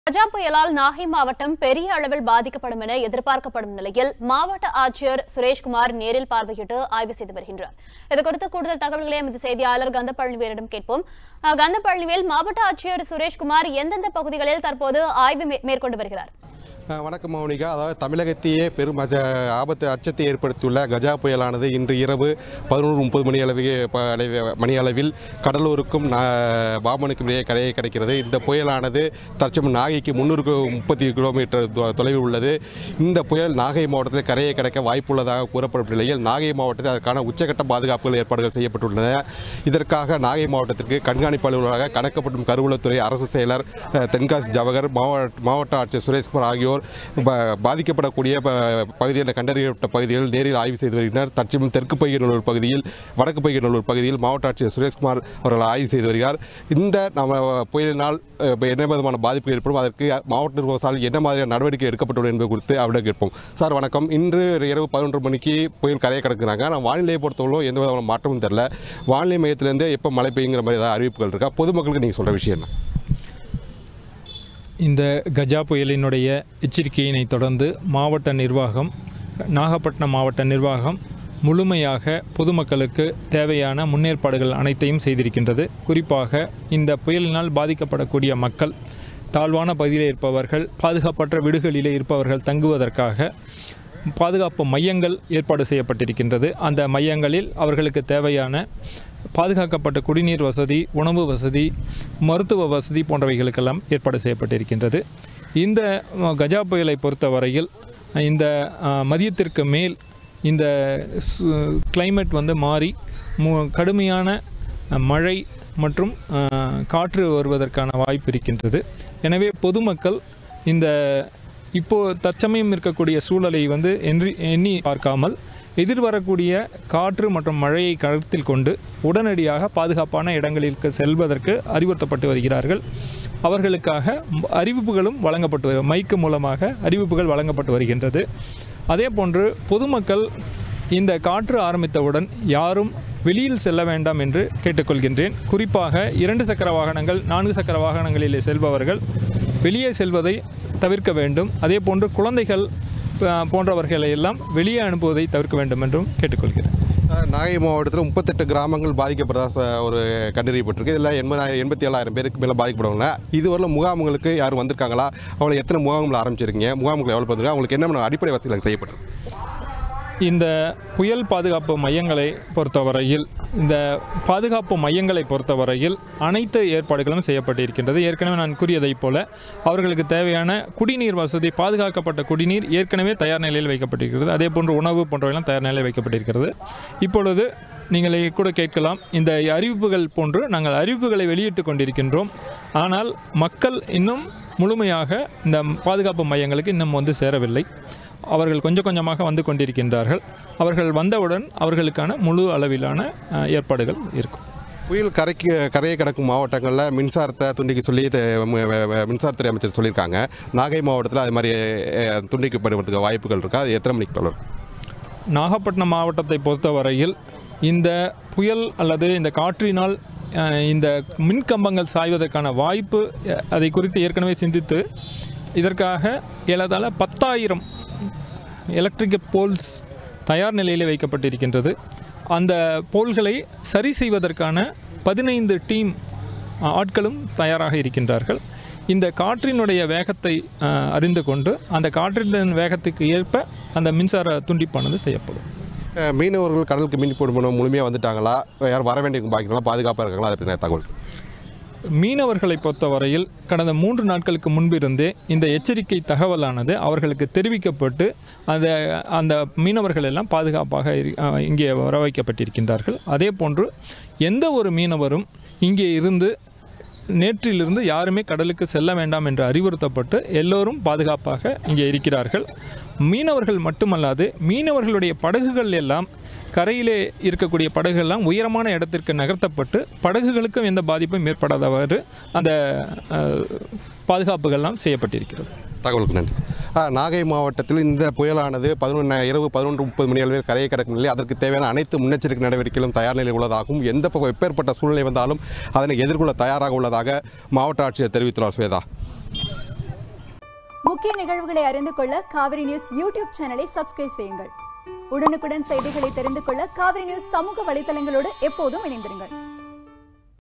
கஜா புயலால் நாகை மாவட்டம் பெரிய அளவில் பாதிக்கப்படும் என எதிர்பார்க்கப்படும் நிலையில் மாவட்ட ஆட்சியர் சுரேஷ்குமார் நேரில் பார்வையிட்டு ஆய்வு செய்து வருகின்றார் இதுகுறித்து கூடுதல் தகவல்களை எமது செய்தியாளர் கந்தப்பழனிவேலிடம் கேட்போம் அஹ், கந்தப்பழனிவேல் மாவட்ட ஆட்சியர் சுரேஷ்குமார் எந்தெந்த பகுதிகளில் தற்போது ஆய்வு மே- மேற்கொண்டு வருகிறார் அஹ் வணக்கம் மௌனிகா அதாவது தமிழகத்தையே பெரும் அச்ச- ஆபத்து அச்சத்தை ஏற்படுத்தியுள்ள கஜா புயலானது இன்று இரவு பதினோரு முப்பது மணி அளவில் ப- அளவு- மணி அளவில் கடலூருக்கும் நா- பாம்பனுக்கும் இடையே கரையை கிடைக்கிறது இந்த புயலானது தற்சமயம் நாகைக்கு முன்னூறு முப்பத்தி கிலோமீட்டர் தொ- தொலைவில் உள்ளது இந்த புயல் நாகை மாவட்டத்தில் கரையை கடக்க வாய்ப்புள்ளதாக கூறப்படும் நிலையில் நாகை மாவட்டத்தில் அதற்கான உச்சக்கட்ட பாதுகாப்புகள் ஏற்பாடுகள் செய்யப்பட்டுள்ளன இதற்காக நாகை மாவட்டத்திற்கு கண்காணிப்பு அலுவலராக கணக்கப்படும் கருவூலத்துறை அரசு செயலர் அஹ், தென்காசி ஜவஹர் மாவட்ட மாவட்ட ஆட்சியர் சுரேஷ்குமார் ஆகியோர் ப- பாதிக்கப்படக்கூடிய ப- பகுதியில் கண்டறியப்பட்ட பகுதிகளில் நேரில் ஆய்வு செய்து வருகின்றனர் தற்சமயம் தெற்கு பையநல்லூர் பகுதியில் வடக்கு பையநல்லூர் பகுதியில் மாவட்ட ஆட்சியர் சுரேஷ்குமார் அவர்கள் ஆய்வு செய்து வருகிறார் இந்த நம்ம புயலினால் அஹ், என்ன விதமான பாதிப்பு ஏற்படும் அதற்கு மாவட்ட நிர்வாகத்தால் என்ன மாதிரியான நடவடிக்கை எடுக்கப்பட்டுள்ளது என்பது குறித்து அவரிடம் கேட்போம் சார் வணக்கம் இன்று இரவு பதினொன்று மணிக்கு புயல் கரையை கடக்குறாங்க ஆனால் வானிலையை பொறுத்தவரைக்கும் எந்த விதமான மாற்றமும் தெரியல வானிலை மையத்திலேருந்து எப்போ மழை பெய்யுங்கிற மாதிரி ஏதாவது அறிவிப்புகள் இருக்கா பொதுமக்களுக்கு நீங்கள் சொல்கிற விஷயம் என்ன இந்த கஜா புயலினுடைய எச்சரிக்கையினை தொடர்ந்து மாவட்ட நிர்வாகம் நாகப்பட்டினம் மாவட்ட நிர்வாகம் முழுமையாக பொதுமக்களுக்கு தேவையான முன்னேற்பாடுகள் அனைத்தையும் செய்திருக்கின்றது குறிப்பாக இந்த புயலினால் பாதிக்கப்படக்கூடிய மக்கள் தாழ்வான பகுதியில் இருப்பவர்கள் பாதுகாப்பற்ற வீடுகளிலே இருப்பவர்கள் தங்குவதற்காக பாதுகாப்பு மையங்கள் ஏற்பாடு செய்யப்பட்டிருக்கின்றது அந்த மையங்களில் அவர்களுக்கு தேவையான பாதுகாக்கப்பட்ட குடிநீர் வசதி உணவு வசதி மருத்துவ வசதி போன்றவைகளுக்கெல்லாம் ஏற்பாடு செய்யப்பட்டிருக்கின்றது இந்த அஹ், கஜா புயலை பொறுத்தவரையில் இந்த அஹ், மதியத்திற்கு மேல் இந்த கிளைமேட் வந்து மாறி மு கடுமையான அஹ், மழை மற்றும் அஹ், காற்று வருவதற்கான வாய்ப்பு இருக்கின்றது எனவே பொதுமக்கள் இந்த இப்போ தற்சமயம் இருக்கக்கூடிய சூழலை வந்து எண்ணி எண்ணி பார்க்காமல் எதிர்வரக்கூடிய காற்று மற்றும் மழையை கருத்தில் கொண்டு உடனடியாக பாதுகாப்பான இடங்களுக்கு செல்வதற்கு அறிவுறுத்தப்பட்டு வருகிறார்கள் அவர்களுக்காக ம- அறிவிப்புகளும் வழங்கப்பட்டு வரு- மைக்கு மூலமாக அறிவிப்புகள் வழங்கப்பட்டு வருகின்றது அதே போன்று பொதுமக்கள் இந்த காற்று ஆரம்பித்தவுடன் யாரும் வெளியில் செல்ல வேண்டாம் என்று கேட்டுக்கொள்கின்றேன் குறிப்பாக இரண்டு சக்கர வாகனங்கள் நான்கு சக்கர வாகனங்களிலே செல்பவர்கள் வெளியே செல்வதை தவிர்க்க வேண்டும் அதே போன்று குழந்தைகள் ப- போன்றவர்களை எல்லாம் வெளியே அனுப்புவதை தவிர்க்க வேண்டும் என்றும் கேட்டுக்கொள்கிறேன் சார், நாகை மாவட்டத்தில் முப்பத்தெட்டு கிராமங்கள் பாதிக்கப்படுறதா ச- ஒரு கண்டறியப்பட்டிருக்கு இதில் எண்பதாயிரம் எண்பத்தி ஏழாயிரம் பேருக்கு மேலே பாதிக்கப்படுவாங்க இதுவரை முகாம்களுக்கு யாரும் வந்திருக்காங்களா அவங்களை எத்தனை முகாம்கள் ஆரம்பிச்சிருக்கீங்க முகாம்கள் எவ்வளோ பார்த்துருக்கா அவங்களுக்கு என்னென்ன அடிப்படை வசதிகள் செய்யப்பட்டிருக்கு இந்த புயல் பாதுகாப்பு மையங்களை பொறுத்தவரையில் இந்த பாதுகாப்பு மையங்களை பொறுத்தவரையில் அனைத்து ஏற்பாடுகளும் செய்யப்பட்டிருக்கின்றது ஏற்கனவே நான் கூறியதைப் போல அவர்களுக்கு தேவையான குடிநீர் வசதி பாதுகாக்கப்பட்ட குடிநீர் ஏற்கனவே தயார் நிலையில் வைக்கப்பட்டிருக்கிறது அதே போன்று உணவு போன்றவையெல்லாம் தயார் நிலையில் வைக்கப்பட்டிருக்கிறது இப்பொழுது நீங்கள் கூட கேட்கலாம் இந்த அறிவிப்புகள் போன்று நாங்கள் அறிவிப்புகளை வெளியிட்டு கொண்டிருக்கின்றோம் ஆனால் மக்கள் இன்னும் முழுமையாக இந்த பாதுகாப்பு மையங்களுக்கு இன்னும் வந்து சேரவில்லை அவர்கள் கொஞ்சம் கொஞ்சமாக வந்து கொண்டிருக்கின்றார்கள் அவர்கள் வந்தவுடன் அவர்களுக்கான முழு அளவிலான அஹ், ஏற்பாடுகள் இருக்கும் புயல் கரைக்கு கரையை கடக்கும் மாவட்டங்களில் மின்சாரத்தை துண்டிக்க சொல்லி த- ம- ம- ம- மின்சாரத்துறை அமைச்சர் சொல்லியிருக்காங்க நாகை மாவட்டத்தில் அது மாதிரி அஹ், துண்டிக்கப்படுவதற்கு வாய்ப்புகள் இருக்கா அது எத்தனை மணிக்கு தொடரும் நாகப்பட்டினம் மாவட்டத்தை பொறுத்தவரையில் இந்த புயல் அல்லது இந்த காற்றினால் அஹ், இந்த மின்கம்பங்கள் சாய்வதற்கான வாய்ப்பு அஹ், அதை குறித்து ஏற்கனவே சிந்தித்து இதற்காக ஏறத்தாழ பத்தாயிரம் எலக்ட்ரிக் போல்ஸ் தயார் நிலையில் வைக்கப்பட்டிருக்கின்றது அந்த போல்களை சரி செய்வதற்கான பதினைந்து டீம் அஹ், ஆட்களும் தயாராக இருக்கின்றார்கள் இந்த காற்றினுடைய வேகத்தை அஹ், அறிந்து கொண்டு அந்த காற்றின் வேகத்துக்கு ஏற்ப அந்த மின்சார துண்டிப்பானது செய்யப்படும் அஹ், மீனவர்கள் கடலுக்கு மீன் போடணும் முழுமையாக வந்துட்டாங்களா யார் வர வேண்டிய பாக்கிக்கலாம் பாதுகாப்பாக இருக்காங்களா அதை பற்றின தகவல் மீனவர்களை பொறுத்தவரையில் கடந்த மூன்று நாட்களுக்கு முன்பிருந்தே இந்த எச்சரிக்கை தகவலானது அவர்களுக்கு தெரிவிக்கப்பட்டு அந்த அந்த மீனவர்கள் எல்லாம் பாதுகாப்பாக இரு- அஹ், இங்கே வர வைக்கப்பட்டிருக்கின்றார்கள் அதே போன்று எந்த ஒரு மீனவரும் இங்கே இருந்து நேற்றிலிருந்து யாருமே கடலுக்கு செல்ல வேண்டாம் என்று அறிவுறுத்தப்பட்டு எல்லோரும் பாதுகாப்பாக இங்கே இருக்கிறார்கள் மீனவர்கள் மட்டுமல்லாது மீனவர்களுடைய படகுகள் எல்லாம் கரையிலே இருக்கக்கூடிய படகுகள்லாம் உயரமான இடத்திற்கு நகர்த்தப்பட்டு படகுகளுக்கும் எந்த பாதிப்பும் ஏற்படாதவாறு அந்த அஹ், பாதுகாப்புகள்லாம் செய்யப்பட்டிருக்கிறது தகவலுக்கு நன்றி ஆ, நாகை மாவட்டத்தில் இந்த புயலானது பதினொன்று இரவு பதினொன்று முப்பது மணி அளவில் கரையை கடக்கும் நிலையில் அதற்கு தேவையான அனைத்து முன்னெச்சரிக்கை நடவடிக்கைகளும் தயார் நிலையில் உள்ளதாகவும் எந்த ப- எப்பேற்பட்ட சூழ்நிலை வந்தாலும் அதனை எதிர்கொள்ள தயாராக உள்ளதாக மாவட்ட ஆட்சியர் தெரிவித்துள்ளார் ஸ்வேதா முக்கிய நிகழ்வுகளை அறிந்து கொள்ள காவிரி நியூஸ் யூடியூப் சேனலை சப்ஸ்கிரைப் செய்யுங்கள் உடனுக்குடன் செய்திகளை தெரிந்து கொள்ள காவிரி நியூஸ் சமூக வலைதளங்களோடு எப்போதும் இணைந்திருங்கள்